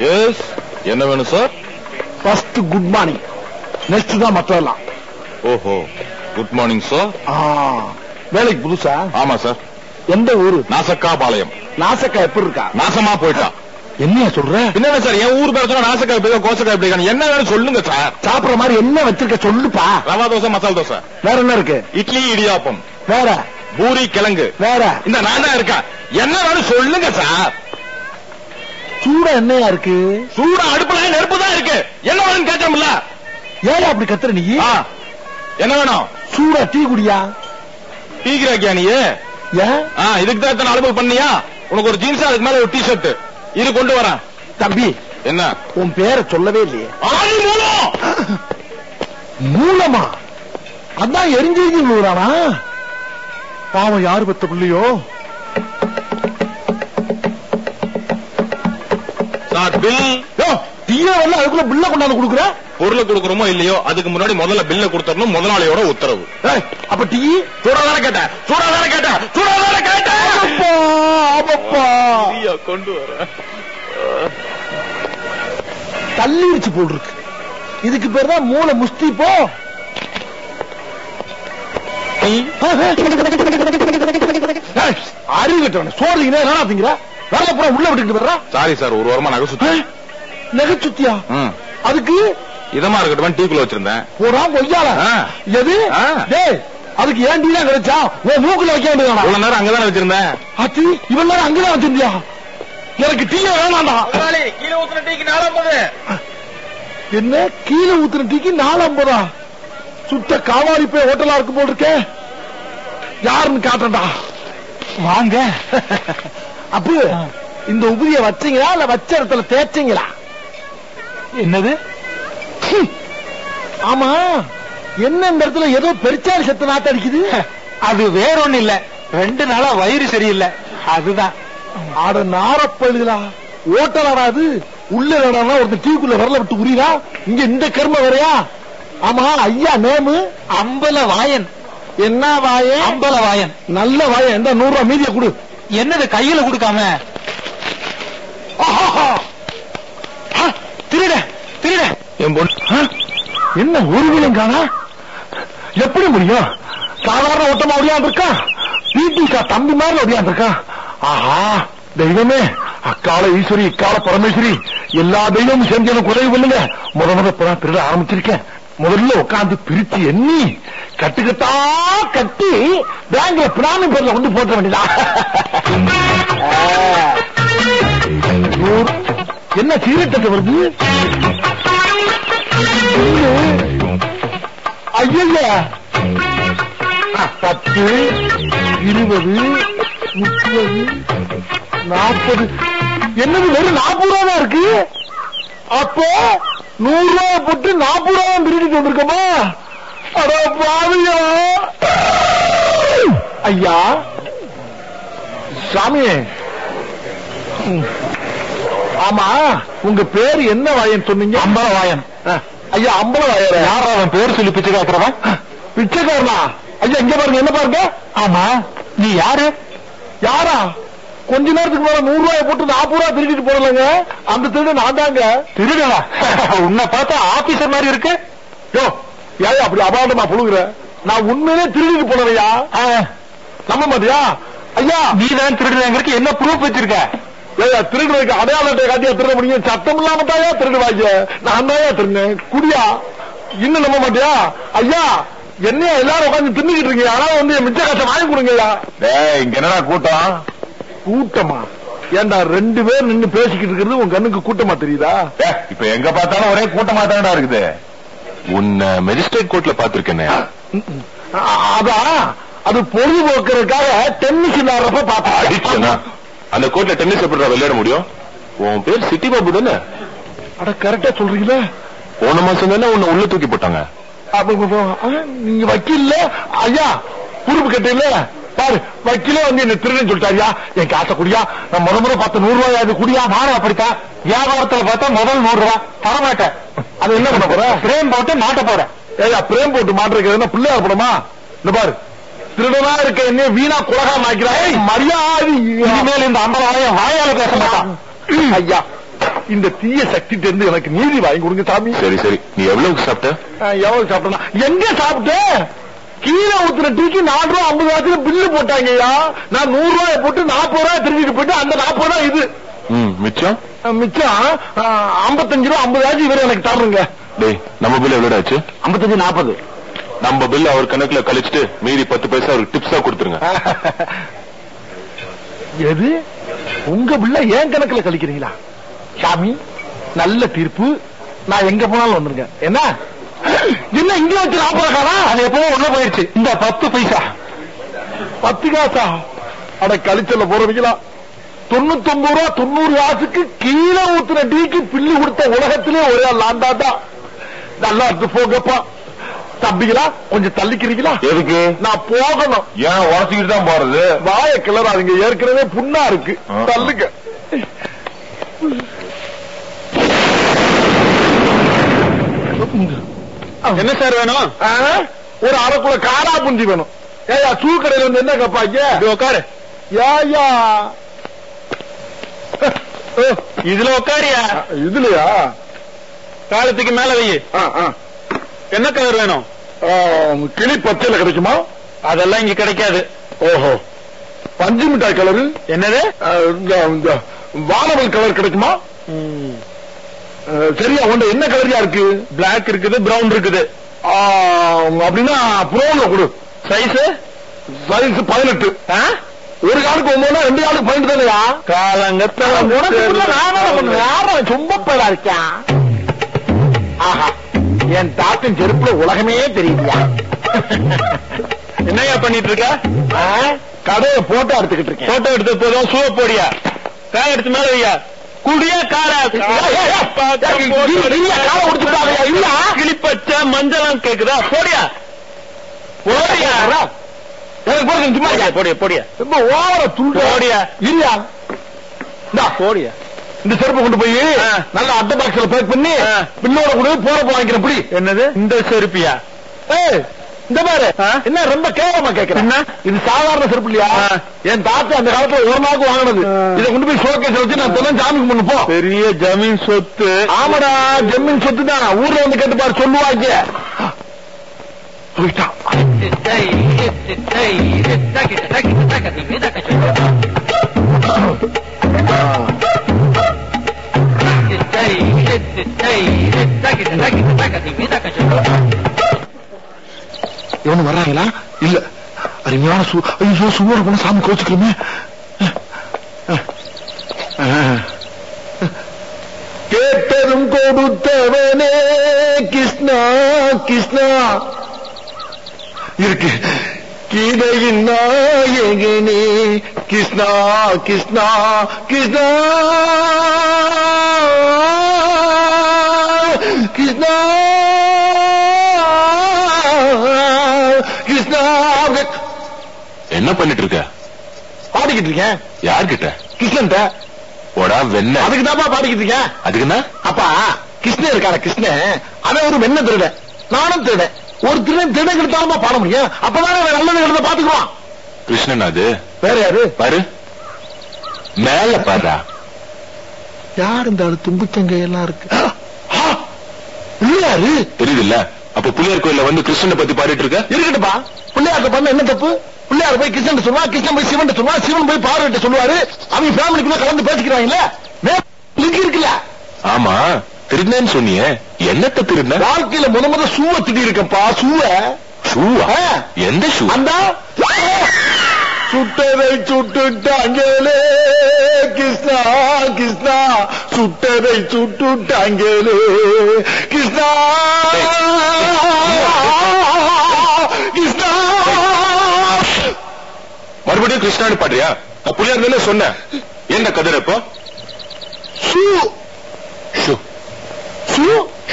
S என்ன வேணும் sir first good morning next தான் மற்றதெல்லாம் ஓஹோ குட் மார்னிங் சார் ஆ, வேலைக்கு புதுசா ஆமா சார் எந்த ஊரு நாசக்கா பாளையம் நாசக்கா எப்படி இருக்கா நாசமா போயிட்டா என்னைய சொல்ற என்ன சார் என் ஊர் பேர் சொன்னா நாசக்கா எப்படி கோசக்கா எப்படி என்ன வேணும் சொல்லுங்க சார் சாப்பிடுற மாதிரி என்ன வச்சிருக்க சொல்லுப்பா ரவா தோசை மசால் தோசை வேற என்ன இருக்கு இட்லி இடியாப்பம் வேற பூரி கிழங்கு வேற இந்த நான் தான் இருக்கேன் என்ன வேணும் சொல்லுங்க சார் சூட என்னையா இருக்கு சூடா அடுப்புல நெருப்பு தான் இருக்கு என்ன வேணும்னு கேட்டோம்ல ஏன் அப்படி கத்துற நீ ஆ, என்ன வேணும் சூடா டீ குடியா டீ கிராக்கியா நீ ஏன் ஆ, இதுக்கு தான் இத்தனை அனுபவம் பண்ணியா உனக்கு ஒரு ஜீன்ஸ் அதுக்கு மேல ஒரு டி ஷர்ட் இது கொண்டு வரேன் தம்பி என்ன உன் பேரை சொல்லவே இல்லையே ஆணி மூலம் மூலமா அதான் எரிஞ்சு எரிஞ்சு விழுறானா பாவம் யாரு பெத்த பிள்ளையோ சார் பில் யோ, டீயே வரல அதுக்குள்ள பில்ல கொண்டாந்து கொடுக்குற பொருளை கொடுக்கறோமோ இல்லையோ அதுக்கு முன்னாடி முதல்ல பில்ல கொடுத்தரணும் முதலாளியோட உத்தரவு ஏய், அப்ப டீ சூடா தானே கேட்டேன் சூடா தானே கேட்டேன் சூடா தானே கேட்டேன் அப்பா, அப்பப்பா. ஐயா, கொண்டு வரேன் தள்ளிருச்சு போல் இருக்கு இதுக்கு பேர் தான் மூளை முஸ்தி போ ஏய், அறிவு கட்டவன சோறு என்ன திங்கிற வேலை பூரா உள்ள விட்டுக்கிட்டு வர்றா சாரி சார் ஒரு வாரமா நகை சுத்தி நகைச்சுத்தியா ம். அதுக்கு இதமா இருக்கட்டும் டீக்குள்ள வச்சிருந்தேன் போறா கொய்யால ஆ. எது ஆ. டேய் அதுக்கு ஏன் டீ தான் கிடைச்சா உன் மூக்குல வைக்க வேண்டியதானா இவ்வளவு நேரம் அங்கதானே வச்சிருந்தேன் அத்தி இவன் நேரம் அங்கதான் வச்சிருந்தியா எனக்கு டீயே வேணாம்டா கீழே ஊத்துன டீக்கு நாலாம்பது என்ன கீழே ஊத்துன டீக்கு நாலு ஐம்பதா சுத்த காவாரி போய் ஹோட்டலா இருக்கு போல் இருக்கே யாருன்னு காட்டண்டா வாங்க அப்பு இந்த உபரிய வச்சீங்களா இல்ல வச்ச இடத்துல தேய்ச்சீங்களா என்னது ஆமா என்ன இந்த இடத்துல ஏதோ பெருச்சாலி செத்த நாத்த அடிக்குது அது வேற ஒண்ணு இல்ல ரெண்டு நாளா வயிறு சரியில்லை அதுதான் ஆட நாரப்பழுகளா ஓட்டலாடா அது உள்ள என்னடா ஒருத்தன் டீக்குள்ள வரல விட்டு உரியா இங்க இந்த கர்ம வரையா ஆமா ஐயா நேமு அம்பல வாயன் என்ன வாயே அம்பல வாயன் நல்ல வாயே இந்த நூறு ரூபாய் மீதிய கொடு என்னது கையில கொடுக்காம ஆஹாஹா. ஆ, திருட திருட என் பொண்ணு ஆ, என்ன ஒரு விலையும் காணா எப்படி முடியும் சாதாரண ஓட்டமா ஒடியாந்து இருக்கா பிடிக்கா தம்பி மாதிரி ஒடியாந்து இருக்கா ஆஹா தெய்வமே அக்கால ஈஸ்வரி இக்கால பரமேஸ்வரி எல்லா தெய்வமும் செஞ்சு எனக்கு உதவி பண்ணுங்க முத முத இப்பதான் திருட ஆரம்பிச்சிருக்கேன் முதல்ல உட்காந்து பிரிச்சு எண்ணி கட்டுக்கட்டா கட்டி பேங்க்ல பிராமி பேர்ல கொண்டு போட்ட வேண்டியதா நூறு. என்ன சீரட்டத்தை வருது ஐயா பத்து இருபது முப்பது நாற்பது என்னது வெறும் நாற்பது ரூபா தான் இருக்கு அப்போ நூறு ரூபாய் போட்டு நாற்பது ரூபா திருடிட்டு வந்திருக்கோமா அட பாவியா ஐயா சாமி ம். ஆமா உங்க பேரு என்ன வாயன் சொன்னீங்க அம்பல வாயன் ஐயா அம்பல வாயர் யார் அவன் பேர் சொல்லி பிச்சை கேட்கறவன் பிச்சைக்காரனா ஐயா இங்க பாருங்க என்ன பாருங்க ஆமா நீ யாரு யாரா கொஞ்ச நேரத்துக்கு மேல நூறு ரூபாய் போட்டு நாற்பது ரூபாய் திருடிட்டு போடலங்க அந்த திருடு நான் தாங்க திருடவா உன்னை பார்த்தா ஆபீசர் மாதிரி இருக்கு யோ ஏன் அப்படி அபாண்டமா புழுகுற நான் உண்மையிலே திருடிட்டு போனவையா நம்ப மாட்டியா ஐயா நீ தான் திருடுறங்கிறதுக்கு என்ன ப்ரூஃப் வச்சிருக்க ஏயா திருடுறதுக்கு அடையாள அட்டை காட்டியா திருட முடியும் சத்தம் இல்லாம தாயா திருடுவாங்க நான் தாயா திருந்தேன் குடியா இன்னும் நம்ப மாட்டியா ஐயா என்னையா எல்லாரும் உட்காந்து தின்னுக்கிட்டு இருக்கீங்க ஆனா வந்து என் மிச்ச காசை வாங்கி கொடுங்கய்யா டேய் இங்க என்னடா கூட்டம் கூட்டமா ஏண்டா ரெண்டு பேர் நின்னு பேசிக்கிட்டு இருக்கிறது உன் கண்ணுக்கு கூட்டமா தெரியுதா ஏ, இப்ப எங்க பார்த்தாலும் ஒரே கூட்டமா தானடா இருக்குது உன்னை மெஜிஸ்ட்ரேட் கோர்ட்ல பாத்திருக்கேனே அ- அதான் அது பொழுதுபோக்குறதுக்காக டென்னிஸ் விளையாடுறப்ப அடிச்சனா பார்த்தா அந்த கோர்ட்ல டென்னிஸ் எப்படி விளையாட முடியும் உன் பேர் சிட்டி பாபு தானே அட கரெக்டா சொல்றீங்களே போன மாசம் தானே உன்னை உள்ள தூக்கி போட்டாங்க அப்ப- அப்ப- அப்ப- ஆ, நீங்க வக்கீல்ல ஐயா உறுப்பு கட்டையில பாரு வக்கீலே வந்து என்ன திருடன் சொல்லிட்டாரியா என் காசை குடியா நான் முத முறை பார்த்த நூறு ரூபாய் அது குடியா நானும் அப்படித்தான் வியாபாரத்துல பார்த்தா முதல் நூறு ரூபாய் தரமாட்டேன் அது என்ன பண்ண போற பிரேம் போட்டு மாட்ட போறேன் ஏயா பிரேம் போட்டு மாட்டிருக்கிறது என்ன பிள்ளையார் படமா இந்த பாரு திருடனா இருக்க என்ன வீணா குலகா மாக்கிறாய் மரியாதை இனிமேல் இந்த அம்பல வாயம் வாயால பேச மாட்டான் ஐயா இந்த தீய சக்தி இருந்து எனக்கு நீதி வாங்கி கொடுங்க சாமி சரி சரி நீ எவ்வளவுக்கு சாப்பிட்ட ஆ, எவ்வளவு சாப்பிட்டா எங்க சாப்பிட்டேன் கீழே ஊத்துற டீக்கு நாலு ரூபா ஐம்பது ரூபாய்க்கு பில்லு போட்டாங்கய்யா நான் நூறு ரூபாய் போட்டு நாற்பது ரூபாய் திரும்பிட்டு போயிட்டு அந்த நாற்பது ரூபாய் இது ம் மிச்சம் ஆ, மிச்சம் ஆ, ஐம்பத்தஞ்சு ரூபா ஐம்பது ஆச்சு இவரு எனக்கு தருங்க டேய் நம்ம பில் எவ்வளவு ஆச்சு ஐம்பத்தஞ்சு நாற்பது நம்ம பில் அவர் கணக்குல கழிச்சிட்டு மீதி பத்து பைசா அவருக்கு டிப்ஸா கொடுத்துருங்க எது உங்க பிள்ளை ஏன் கணக்குல கழிக்கிறீங்களா சாமி நல்ல தீர்ப்பு நான் எங்க போனாலும் வந்துருங்க என்ன என்ன இங்க வச்சு நாற்பது காரா அது எப்பவும் உள்ள போயிடுச்சு இந்த பத்து பைசா பத்து காசா அட கழிச்சல போறவங்களா தொண்ணூத்தொன்பது ரூபா தொண்ணூறு காசுக்கு கீழே ஊத்துன டீக்கு பில்லு கொடுத்த உலகத்திலே ஒரே லாண்டா தான் நல்லா இருக்கு போங்கப்பா தம்பிகளா கொஞ்சம் தள்ளிக்கிறீங்களா எதுக்கு நான் போகணும் ஏன் உடச்சுக்கிட்டு தான் போறது வாய கிளறாதீங்க ஏற்கனவே புண்ணா இருக்கு ஆ. தள்ளுங்க என்ன சார் வேணும் ஆ? ஒரு அரைக்குள்ள காரா புஞ்சி வேணும் ஏயா சூ கடையில வந்து என்ன கப்பாங்க உட்காரு ஏயா இதுல உட்காரியா இதுலயா காலத்துக்கு மேல வை ஆ, ஆ. என்ன கலர் வேணும் ஆ, கிளி பச்சையில கிடைக்குமா அதெல்லாம் இங்க கிடைக்காது ஓஹோ பஞ்சு மிட்டாய் கலரு என்னது ஆ, இந்த இந்த வானவல் கலர் கிடைக்குமா ஆ, சரியா உண்ட என்ன கலரியா இருக்கு பிளாக் இருக்குது பிரவுன் இருக்குது ஆ, அப்படின்னா புரோன்ல கொடு சைஸ் சைஸ் பதினெட்டு ஒரு காலுக்கு ஒன்பதுனா ரெண்டு காலுக்கு பதினெட்டு தானையா காலங்கத்துல சும்மா பேரா இருக்கான் ஆஹா என் தாத்தின் செருப்புல உலகமே தெரியுதுயா என்னையா பண்ணிட்டு இருக்க ஆ, கடையை போட்டோ எடுத்துக்கிட்டு இருக்கேன் போட்டோ எடுத்து போதும் சூவ போடியா காய் எடுத்து மேல வையா குடியா காரா கிளிப்பச்சை மஞ்சள் கேக்குதா போடியா போடியா எனக்கு போடுங்க சும்மா இருக்க. போடியா போடியா ரொம்ப ஓவர துண்டு போடியா. இல்லையா இந்தா, போடியா இந்த செருப்பை கொண்டு போய் ஆ. நல்லா அட்டை பாக்ஸ்ல பேக் பண்ணி ஆ. பின்னோட கூட போறப்ப வாங்கிக்கிறேன் புடி என்னது இந்த செருப்பியா ஏய், இந்த பாரு ஆ? என்ன ரொம்ப கேவலமா கேக்குறேன் என்ன? இது சாதாரண செருப்பு இல்லையா ஆ. என் தாத்தா அந்த காலத்துல ஒரு நாளுக்கு வாங்கினது ஆ. இதை கொண்டு போய் ஷோகேஸ் வச்சு நான் தினம் சாமி கும்பிட்டு போ பெரிய ஜமீன் சொத்து ஆமாடா ஜெம்மின் சொத்து தான் ஊர்ல வந்து கேட்டு பாரு சொல்லுவாங்க போயிட்டான் இவனு வர்றாங்களா இல்ல அருமையான சூ ஐயோ சூவோட போன சாமி கோச்சுக்கிறோமே கேட்டதும் கொடுத்தவனே கிருஷ்ணா கிருஷ்ணா இருக்கு கீதையின் நாயகனே கிருஷ்ணா கிருஷ்ணா கிருஷ்ணா கிருஷ்ணா கிருஷ்ணா என்ன பண்ணிட்டு இருக்க பாடிக்கிட்டு இருக்கேன் யார்கிட்ட கிருஷ்ணன்ட்ட போடா வெண்ண அதுக்கு தான்ப்பா பாடிக்கிட்டு இருக்கேன் அதுக்கு என்ன அப்பா கிருஷ்ணன் இருக்கான கிருஷ்ணன் அவன் ஒரு வெண்ண திருட நானும் திருடன் ஒரு திருடன் திருடன் எடுத்தாலுமா பாட முடியும் அப்பதான் அவன் நல்லது எழுத பாத்துக்குவான் கிருஷ்ணன் அது வேற யாரு பாரு மேல பாரா யார் இந்த ஆளு தும்புச்சங்க எல்லாம் இருக்கு ஆ! இல்ல யாரு தெரியுது இல்ல அப்ப புள்ளியார் கோயில்ல வந்து கிருஷ்ணனை பத்தி பாடிட்டு இருக்க இருக்கட்டுப்பா பிள்ளையார்ட்ட பண்ண என்ன தப்பு பிள்ளையார் போய் கிருஷ்ணன் சொல்லுவா கிருஷ்ணன் போய் சிவன் சொல்லுவா சிவன் போய் பார்வட்ட சொல்லுவாரு அவங்க ஃபேமிலிக்குள்ள கலந்து பேசிக்கிறாங்கல்ல லிங்க் இருக்குல்ல ஆமா திருடினேன்னு சொன்னியே என்னத்த திருடின வாழ்க்கையில முத முத சூவ திட்டி இருக்கப்பா சூவ ஷூவா ஆ. எந்த ஷூ அந்த சுட்டதை சுட்டுட்டாங்களே கிருஷ்ணா கிருஷ்ணா சுட்டதை சுட்டுட்டாங்களே கிருஷ்ணா கிருஷ்ணா மறுபடியும் கிருஷ்ணான்னு பாடுறியா நான் புள்ளியார் தானே சொன்னேன் என்ன கதிர இப்போ சூ ஷூ சூ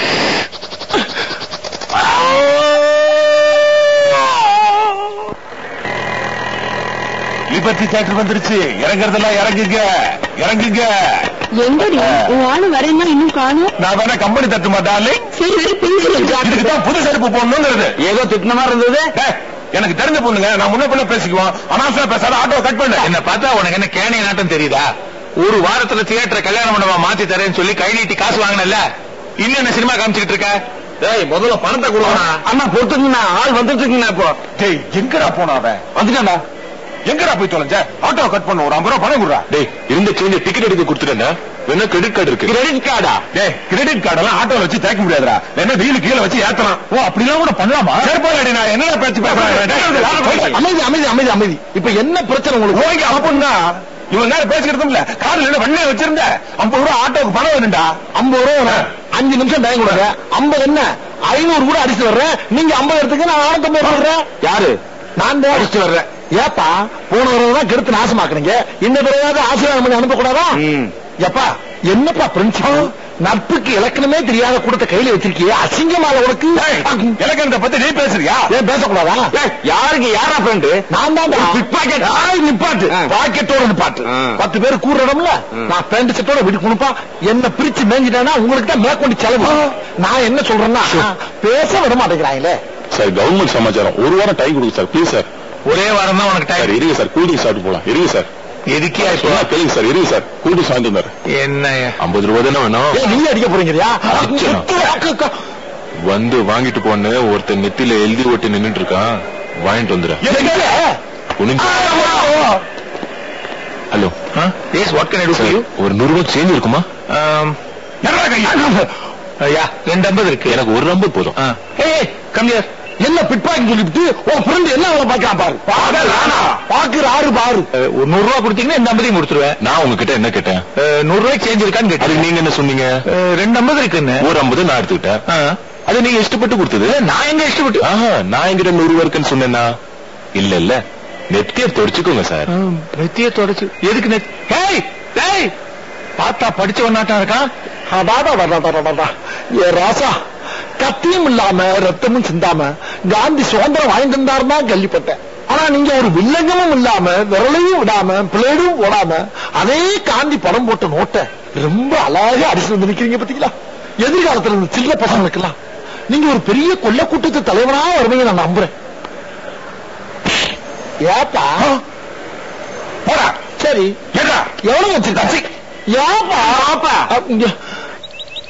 லிபர்ட்டி தேட்டர் வந்துருச்சு இறங்குறதெல்லாம் இறங்குங்க இறங்குங்க எங்கடி உன் ஆளு வரேன்னா இன்னும் காணும் நான் வேணா கம்பெனி தட்டு மாட்டாலே சரி சரி பென்சில் இதுக்குதான் புது செருப்பு போடணுங்கிறது ஏதோ திட்டின மாதிரி இருந்தது ஏய், எனக்கு தெரிஞ்ச பொண்ணுங்க நான் முன்ன பின்ன பேசிக்குவோம் அனாவசியம் பேசாத ஆட்டோ கட் பண்ணு என்ன பார்த்தா உனக்கு என்ன கேணிய நாட்டம் தெரியுதா ஒரு வாரத்துல தியேட்டரை கல்யாண மண்டபம் மாத்தி தரேன்னு சொல்லி கை நீட்டி காசு வாங்கினல இன்னும் என்ன சினிமா காமிச்சுக்கிட்டு இருக்க டேய் முதல்ல பணத்தை கொடுக்கணும் அண்ணா பொறுத்துக்குண்ணா ஆள் வந்துட்டு இருக்குங்கண்ணா இப்போ டேய் எங்கடா போன அவன் வந்துட்டாண்டா எங்கடா போய் தொலைஞ்ச ஆட்டோ கட் பண்ண ஒரு ஐம்பது ரூபா பணம் கொடுறா டேய் இருந்த சேஞ்ச் டிக்கெட் எடுக்க கொடுத்துட்டேன் வேணா கிரெடிட் கார்டு இருக்கு கிரெடிட் கார்டா டேய் கிரெடிட் கார்டெல்லாம் ஆட்டோல வச்சு தேய்க்க முடியாதுடா என்ன வீலு கீழே வச்சு ஏத்தலாம் ஓ அப்படிலாம் கூட பண்ணலாமா சரி போடி நான் என்னடா பேச்சு பேசுறேன் அமைதி அமைதி அமைதி அமைதி இப்ப என்ன பிரச்சனை உங்களுக்கு ஓகே அப்படின்னா இவன் நேரம் பேசிக்கிறதும் இல்ல கார்ல என்ன வண்டியை வச்சிருந்த ஐம்பது ரூபா ஆட்டோக்கு பணம் வேணும்டா ஐம்பது ரூபா வேணும். அஞ்சு நிமிஷம் டைம் கொடுங்க ஐம்பது என்ன ஐநூறு கூட அடிச்சு வர்றேன் நீங்க ஐம்பது எடுத்துக்க நான் ஆயிரத்தி ஐம்பது வர்றேன் யாரு நான் தான் அடிச்சு வர்றேன் ஏப்பா போன தடவை தான் கெடுத்து நாசமாக்குனீங்க இந்த தடவையாவது ஆசீர்வாதம் பண்ணி அனுப்ப கூடாதா எப்பா என்னப்பா பிரின்சிபல் நட்புக்கு இலக்கணமே தெரியாத கூடத்தை கையில வச்சிருக்கியே அசிங்கமால உனக்கு இலக்கணத்தை பத்தி நீ பேசுறியா ஏன் பேசக்கூடாதா யாருக்கு யாரா ஃப்ரெண்டு நான் தான் பிக் பாக்கெட் நிப்பாட்டு பாக்கெட்டோட நிப்பாட்டு பத்து பேர் கூற இடம்ல நான் பேண்ட் செட்டோட வீட்டுக்கு கொடுப்பா என்ன பிரிச்சு மேஞ்சிட்டேன்னா உங்களுக்கு தான் மேற்கொண்டு செலவு நான் என்ன சொல்றேன்னா பேச விட மாட்டேங்கிறாங்களே சார் கவர்மெண்ட் சமாச்சாரம் ஒரு வாரம் டைம் கொடுங்க சார் ப்ளீஸ் சார் ஒரே வாரம் தான் உனக்கு சார் இருங்க சார் கூல் ட்ரிங்க்ஸ் சாப்பிட்டு போலாம் இருங்க சார் எதுக்கே சொன்னா கேளுங்க சார் இருங்க சார் கூல் ட்ரிங்க்ஸ் வாங்கிட்டு வந்தாரு என்ன ஐம்பது ரூபா தானே வேணும் ஏன் நீ அடிக்க போறீங்கயா அடிச்சனா? வந்து வாங்கிட்டு போன்னு ஒருத்தன் நெத்தில எழுதி ஓட்டி நின்னுட்டு இருக்கான் வாங்கிட்டு வந்துரு குனிஞ்சு hello yes what can I do for you ஒரு நூறு ரூபாய் சேஞ்ச் இருக்குமா ஐயா ரெண்டு ஐம்பது இருக்கு எனக்கு ஒரு நம்பர் போதும் ஏய் கம் ஹியர் என்ன பிட்பாக்கெட் சொல்லிவிட்டு உன் ஃப்ரெண்ட் என்ன வேலை பார்க்கலாம் பாரு நானா? பாக்குற ஆறு பாரு ஒரு நூறு ரூபா கொடுத்தீங்கன்னா இந்த ஐம்பதையும் கொடுத்துருவேன் நான் உங்ககிட்ட என்ன கேட்டேன் அஹ், நூறு ரூபாய்க்கு சேஞ்ச் இருக்கான்னு அதுக்கு கேட்டேன் நீங்க என்ன சொன்னீங்க அஹ், ரெண்டு ஐம்பது இருக்குன்னு ஒரு ஐம்பது நான் எடுத்துக்கிட்டேன் ஆ. அது நீங்க இஷ்டப்பட்டு கொடுத்தது நான் எங்க இஷ்டப்பட்டு ஆஹா நான் என்கிட்ட நூறு ரூபா இருக்குன்னு சொன்னேன்னா இல்ல இல்ல நெத்தியை தொடச்சுக்கோங்க சார் நெத்திய தொடச்சு எதுக்கு நெத் ஹேய் டேய் பார்த்தா படிச்சவனாட்டம் இருக்கான் அடாடா அடாடா, அடாடா. ஏ ராசா கத்தியும் இல்லாம ரத்தமும் சிந்தாம காந்தி சுதந்திரம் வாங்கிட்டு இருந்தாருன்னா கேள்விப்பட்டேன் ஆனா நீங்க ஒரு வில்லங்கமும் இல்லாம விரலையும் விடாம பிளேடும் ஓடாம அதே காந்தி படம் போட்ட நோட்டை ரொம்ப அழகா அடிச்சு வந்து நிக்கிறீங்க பாத்தீங்களா எதிர்காலத்துல இந்த சில்ல பசங்களுக்கெல்லாம் நீங்க ஒரு பெரிய கொல்ல கூட்டத்து தலைவனா வருவீங்க நான் நம்புறேன் ஏப்பா போடா சரி ஏடா எவ்வளவு வச்சிருக்காச்சு ஏப்பா இங்க